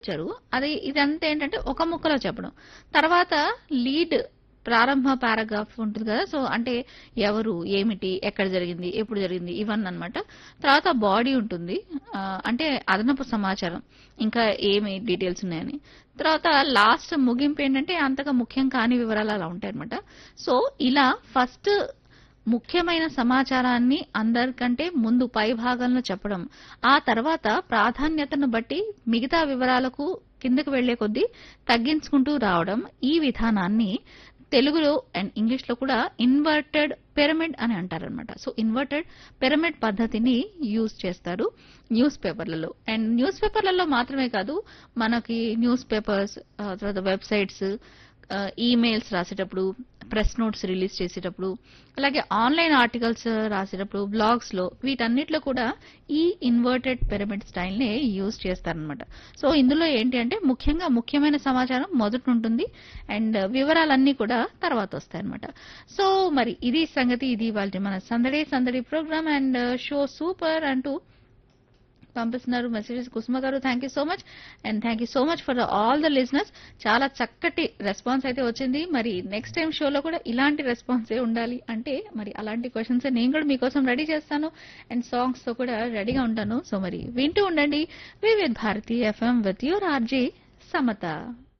ఇచ్చారు. అది ఇదంతా ఏంటంటే ఒక ముక్కలో చెప్పడం. తర్వాత లీడ్ ప్రారంభ పారాగ్రాఫ్ ఉంటుంది కదా! సో, అంటే ఎవరు, ఏమిటి, ఎక్కడ జరిగింది, ఎప్పుడు జరిగింది ఇవన్ననమాట. తర్వాత బాడీ ఉంటుంది. ఆహ్, అంటే అదనపు సమాచారం. ఇంకా ఏమి డీటెయిల్స్ ఉన్నాయని. తర్వాత లాస్ట్ ముగింపు ఏంటంటే అంతగా ముఖ్యం కాని వివరాలు అలా ఉంటాయన్నమాట. సో, ఇలా ఫస్ట్ ముఖ్యమైన సమాచారాన్ని అందరికంటే ముందు పై భాగంలో చెప్పడం. ఆ తర్వాత ప్రాధాన్యతను బట్టి మిగతా వివరాలకు కిందకు వెళ్లే కొద్దీ తగ్గించుకుంటూ రావడం. ఈ విధానాన్ని తెలుగులో అండ్ ఇంగ్లీష్‌లో కూడా ఇన్వర్టెడ్ పిరమిడ్ అని అంటారనమాట. సో, ఇన్వర్టెడ్ పిరమిడ్ పద్ధతిని యూజ్ చేస్తారు న్యూస్ పేపర్‌లలో. అండ్ న్యూస్ పేపర్‌లలో మాత్రమే కాదు మనకి న్యూస్ పేపర్స్ ఆహ్, తర్వాత వెబ్‌సైట్స్ ఆహ్, ఈమెయిల్స్ రాసేటప్పుడు, ప్రెస్ నోట్స్ రిలీజ్ చేసేటప్పుడు, అలాగే ఆన్‌లైన్ ఆర్టికల్స్ రాసేటప్పుడు, బ్లాగ్స్‌లో వీటన్నిటిలో కూడా ఈ ఇన్వర్టెడ్ పిరమిడ్ స్టైల్‌నే యూజ్ చేస్తారనమాట. సో, ఇందులో ఏంటి అంటే ముఖ్యంగా ముఖ్యమైన సమాచారం మొదట ఉంటుంది. అండ్ వివరాలన్నీ కూడా తర్వాత వస్తాయన్నమాట. సో, మరి ఇది సంగతి. ఇది ఇవాల్టి మన సందడే సందడి ప్రోగ్రామ్ అండ్ షో సూపర్ అంటూ పంపిస్తున్నారు మెసేజెస్ కుసుమ గారు. Thank you so much. And thank you so much for all the listeners. చాలా చక్కటి రెస్పాన్స్ అయితే వచ్చింది. మరి నెక్స్ట్ టైమ్ షోలో కూడా ఇలాంటి రెస్పాన్సే ఉండాలి అంటే మరి అలాంటి క్వెషన్సే నేను కూడా మీకోసం రెడీ చేస్తాను. అండ్ సాంగ్స్‌తో కూడా రెడీగా ఉంటాను. సో, మరి వింటూ ఉండండి Vividh Bharati FM with your RJ Samata.